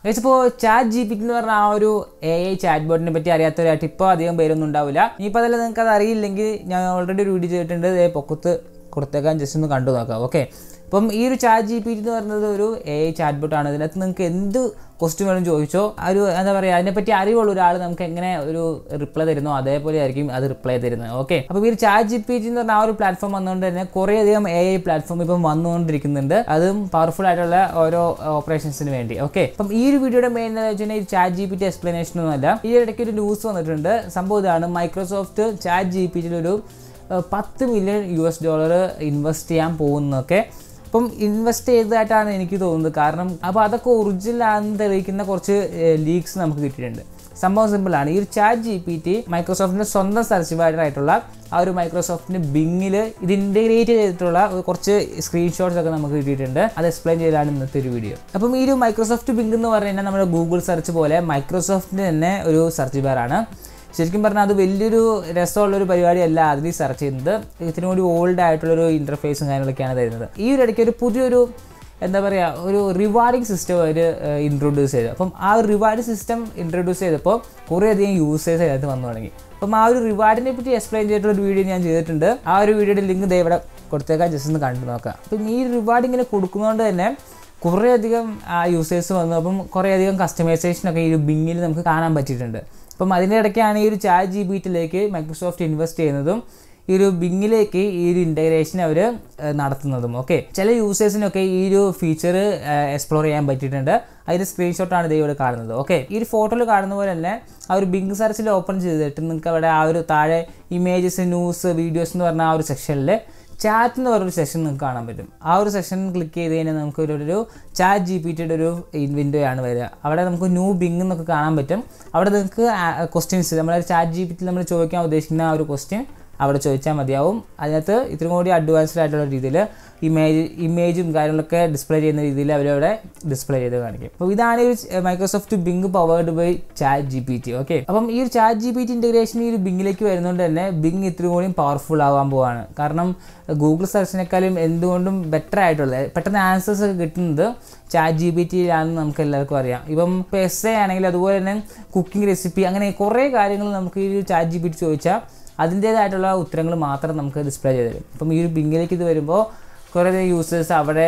guys ഇപ്പോൾ chat G P എന്ന് പറഞ്ഞ ആ ഒരു എ ഐ ചാറ്റ് ബോട്ടിനെ പറ്റി അറിയാത്തവരായിട്ട് ഇപ്പോൾ അധികം പേരൊന്നും ഉണ്ടാവില്ല ഇനിയിപ്പോൾ അതല്ല നിങ്ങൾക്ക് അത് അറിയില്ലെങ്കിൽ ഞാൻ ഓൾറെഡി ഒരു വീഡിയോ ചെയ്തിട്ടുണ്ട് ദേ പൊക്കത്ത് കൊടുത്തേക്കാൻ ജസ്റ്റ് ഒന്ന് കണ്ടു നോക്കാം ഓക്കെ അപ്പം ഈ ഒരു ചാറ്റ് ജി പി എന്ന് പറയുന്നത് ഒരു എ ഐ ചാറ്റ് ബോട്ടാണ് ഇതിനകത്ത് നിങ്ങൾക്ക് എന്ത് ക്വസ്റ്റ്യൻ വേണം ചോദിച്ചോ ആ ഒരു എന്താ പറയുക അതിനെപ്പറ്റി അറിവുള്ള ഒരാൾ നമുക്ക് എങ്ങനെ ഒരു റിപ്ലൈ തരുന്നോ അതേപോലെ ആയിരിക്കും അത് റിപ്ലൈ തരുന്നത് ഓക്കെ അപ്പോൾ ഈ ഒരു ചാറ്റ് ജി പി എന്ന് പറഞ്ഞ ആ ഒരു പ്ലാറ്റ്ഫോം വന്നുകൊണ്ട് തന്നെ കുറേയധികം എ ഐ പ്ലാറ്റ്ഫോം ഇപ്പം വന്നുകൊണ്ടിരിക്കുന്നുണ്ട് അതും പവർഫുൾ ആയിട്ടുള്ള ഓരോ ഓപ്പറേഷൻസിന് വേണ്ടി ഓക്കെ അപ്പം ഈ ഒരു വീഡിയോയുടെ മെയിൻ എന്താ വെച്ച് കഴിഞ്ഞാൽ ഈ chat G P T explanation ഒന്നുമല്ല ഈ ഇടയ്ക്ക് ഒരു ന്യൂസ് വന്നിട്ടുണ്ട് സംഭവം ഇതാണ് മൈക്രോസോഫ്റ്റ് ചാറ്റ് ജി പി ടിയിലൊരു പത്ത് million U S dollar invest ചെയ്യാൻ പോകുന്നതൊക്കെ അപ്പം ഇൻവെസ്റ്റ് ചെയ്തതായിട്ടാണ് എനിക്ക് തോന്നുന്നത് കാരണം അപ്പോൾ അതൊക്കെ ഒറിജിനൽ ആണെന്ന് തെളിയിക്കുന്ന കുറച്ച് ലീക്സ് നമുക്ക് കിട്ടിയിട്ടുണ്ട് സംഭവം സിമ്പിളാണ് ഈ ഒരു ചാറ്റ് ജി പി ടി മൈക്രോസോഫ്റ്റിൻ്റെ സ്വന്തം സെർച്ച് ബാറ്റർ ആയിട്ടുള്ള ആ ഒരു മൈക്രോസോഫ്റ്റിൻ്റെ ബിങ്ങിൽ ഇത് ഇൻറ്റഗ്രേറ്റ് ചെയ്തിട്ടുള്ള ഒരു കുറച്ച് സ്ക്രീൻഷോട്ട്സ് ഒക്കെ നമുക്ക് കിട്ടിയിട്ടുണ്ട് അത് എക്സ്പ്ലെയിൻ ചെയ്താണ് ഇന്നത്തെ ഒരു വീഡിയോ അപ്പം ഈ ഒരു മൈക്രോസോഫ്റ്റ് ബിങ് എന്ന് പറഞ്ഞു കഴിഞ്ഞാൽ നമ്മുടെ ഗൂഗിൾ സെർച്ച് പോലെ മൈക്രോസോഫ്റ്റിൻ്റെ തന്നെ ഒരു സെർച്ച് ബാറാണ് ശരിക്കും പറഞ്ഞാൽ അത് വലിയൊരു രസമുള്ള ഒരു പരിപാടിയല്ല അതിൽ സെർച്ച് ചെയ്യുന്നത് ഇതിനും കൂടി ഓൾഡ് ആയിട്ടുള്ളൊരു ഇൻ്റർഫേസും കാര്യങ്ങളൊക്കെയാണ് തരുന്നത് ഈ ഒരു ഇടയ്ക്ക് ഒരു പുതിയൊരു എന്താ പറയുക ഒരു റിവാർഡിങ് സിസ്റ്റം അവർ ഇൻട്രൊഡ്യൂസ് ചെയ്തു അപ്പം ആ ഒരു റിവാർഡ് സിസ്റ്റം ഇൻട്രൊഡ്യൂസ് ചെയ്തപ്പോൾ കുറേയധികം യൂസേഴ്സ് അതിനകത്ത് വന്നു തുടങ്ങി അപ്പം ആ ഒരു റിവാർഡിനെ പറ്റി എക്സ്പ്ലെയിൻ ചെയ്തിട്ടുള്ള ഒരു വീഡിയോ ഞാൻ ചെയ്തിട്ടുണ്ട് ആ ഒരു വീഡിയോയുടെ ലിങ്ക് ദേ ഇവിടെ കൊടുത്തേക്കാൻ ജസ്റ്റ് ഒന്ന് കണ്ടു നോക്കാം അപ്പം ഈ റിവാർഡ് ഇങ്ങനെ കൊടുക്കുന്നതുകൊണ്ട് തന്നെ കുറേയധികം യൂസേഴ്സ് വന്നു അപ്പം കുറേയധികം കസ്റ്റമൈസേഷനൊക്കെ ഈ ഒരു ബിങ്ങിൽ നമുക്ക് കാണാൻ പറ്റിയിട്ടുണ്ട് അപ്പം അതിൻ്റെ ഇടയ്ക്കാണ് ഈ ഒരു ചാറ്റ് ജി ബി ടിയിലേക്ക് മൈക്രോസോഫ്റ്റ് ഇൻവെസ്റ്റ് ചെയ്യുന്നതും ഈ ഒരു ബിങ്ങിലേക്ക് ഈ ഒരു ഇൻ്റഗ്രേഷൻ അവർ നടത്തുന്നതും ഓക്കെ ചില യൂസേഴ്സിനൊക്കെ ഈ ഒരു ഫീച്ചർ എക്സ്പ്ലോർ ചെയ്യാൻ പറ്റിയിട്ടുണ്ട് അതിൻ്റെ സ്ക്രീൻഷോട്ടാണ് ഇത് ഇവിടെ കാണുന്നത് ഓക്കെ ഈ ഒരു ഫോട്ടോയിൽ കാണുന്ന പോലെ തന്നെ ആ ഒരു ബിങ് സെർച്ചിൽ ഓപ്പൺ ചെയ്തിട്ട് നിങ്ങൾക്ക് അവിടെ ആ ഒരു താഴെ ഇമേജസ് ന്യൂസ് വീഡിയോസ് എന്ന് പറഞ്ഞ ആ ഒരു സെക്ഷനിൽ ചാറ്റ് എന്ന് പറഞ്ഞൊരു സെഷൻ നിങ്ങൾക്ക് കാണാൻ പറ്റും ആ ഒരു സെഷൻ ക്ലിക്ക് ചെയ്ത് കഴിഞ്ഞാൽ നമുക്ക് ഒരു ഒരു ചാറ്റ് ജി പി ടിയുടെ ഒരു വിൻഡോ ആണ് വരിക അവിടെ നമുക്ക് ന്യൂ ബിങ് എന്നൊക്കെ കാണാൻ പറ്റും അവിടെ നിങ്ങൾക്ക് ക്വസ്റ്റ്യൻസ് നമ്മുടെ ചാറ്റ് ജി പി ടി നമ്മൾ ചോദിക്കാൻ ഉദ്ദേശിക്കുന്ന ആ ഒരു ക്വസ്റ്റ്യൻ അവിടെ ചോദിച്ചാൽ മതിയാവും അതിനകത്ത് ഇത്രയും കൂടി അഡ്വാൻസ്ഡ് ആയിട്ടുള്ള രീതിയിൽ ഇമേജ് ഇമേജും കാര്യങ്ങളൊക്കെ ഡിസ്പ്ലേ ചെയ്യുന്ന രീതിയിൽ അവരവിടെ ഡിസ്പ്ലേ ചെയ്ത് കാണിക്കും അപ്പോൾ ഇതാണ് ഈ Microsoft Bing powered by chat G P T okay അപ്പം ഈ ഒരു chat G P T integration ഈ ഒരു ബിങ്ങിലേക്ക് വരുന്നതുകൊണ്ട് തന്നെ ബിങ് ഇത്രയും കൂടി പവർഫുൾ ആവാൻ പോവാണ് കാരണം ഗൂഗിൾ സെർച്ചിനേക്കാളും എന്തുകൊണ്ടും ബെറ്റർ ആയിട്ടുള്ള പെട്ടെന്ന് ആൻസേഴ്സ് ഒക്കെ കിട്ടുന്നത് ചാറ്റ് ജി ബി ടിയിലാണെന്ന് നമുക്ക് എല്ലാവർക്കും അറിയാം ഇപ്പം ഇപ്പോൾ എസ് എ ആണെങ്കിൽ അതുപോലെ തന്നെ കുക്കിംഗ് റെസിപ്പി അങ്ങനെ കുറേ കാര്യങ്ങൾ നമുക്ക് ഈ ഒരു ചാറ്റ് ജി ബി ടി ചോദിച്ചാൽ അതിൻ്റേതായിട്ടുള്ള ഉത്തരങ്ങൾ മാത്രം നമുക്ക് ഡിസ്പ്ലേ ചെയ്ത് തരും അപ്പം ഈ ഒരു ബിങ്ങിലേക്ക് ഇത് വരുമ്പോൾ കുറേ യൂസേഴ്സ് അവിടെ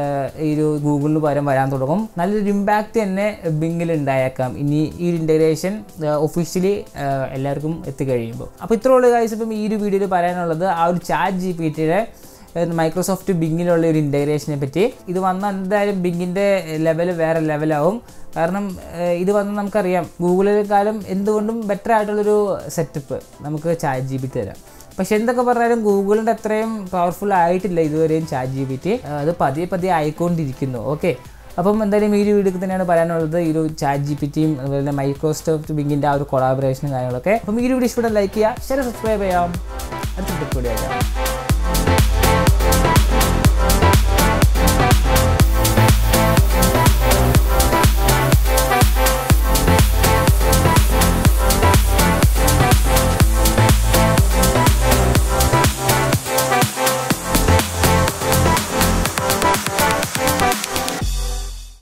ഈ ഒരു ഗൂഗിളിന് പകരം വരാൻ തുടങ്ങും നല്ലൊരു ഇമ്പാക്റ്റ് തന്നെ ബിങ്ങിൽ ഉണ്ടായേക്കാം ഇനി ഈ ഒരു ഇൻ്റഗ്രേഷൻ ഒഫീഷ്യലി എല്ലാവർക്കും എത്തിക്കഴിയുമ്പോൾ അപ്പോൾ ഇത്രയുള്ള കാര്യം ഇപ്പം ഈ ഒരു വീഡിയോയിൽ പറയാനുള്ളത് ആ ഒരു ചാറ്റ് ജി പി ടിയുടെ മൈക്രോസോഫ്റ്റ് ബിങ്ങിലുള്ള ഒരു ഇൻ്റഗ്രേഷനെ പറ്റി ഇത് വന്ന എന്തായാലും ബിങ്ങിൻ്റെ ലെവൽ വേറെ ലെവലാവും കാരണം ഇത് വന്ന് നമുക്കറിയാം ഗൂഗിളിനെക്കാളും എന്തുകൊണ്ടും ബെറ്റർ ആയിട്ടുള്ളൊരു സെറ്റപ്പ് നമുക്ക് ചാറ്റ് ജി ബി തരാം പക്ഷെ എന്തൊക്കെ പറഞ്ഞാലും ഗൂഗിളിൻ്റെ അത്രയും പവർഫുൾ ആയിട്ടില്ല ഇതുവരെയും ചാറ്റ് ജി ബി ടി അത് പതിയെ പതിയെ ആയിക്കൊണ്ടിരിക്കുന്നു ഓക്കെ അപ്പം എന്തായാലും ഈ ഒരു വീഡിയോ തന്നെയാണ് പറയാനുള്ളത് ഈ ഒരു ചാറ്റ് ജി പി ടിയും അതുപോലെ തന്നെ മൈക്രോസോഫ്റ്റ് ബിങ്ങിൻ്റെ ആ ഒരു കൊളാബറേഷനും കാര്യങ്ങളൊക്കെ അപ്പം ഈ ഒരു വീഡിയോ ഇഷ്ടപ്പെട്ടാൽ ലൈക്ക് ചെയ്യുക ഷെയർ സബ്സ്ക്രൈബ് ചെയ്യാം അടുത്ത വീഡിയോ ആക്കാം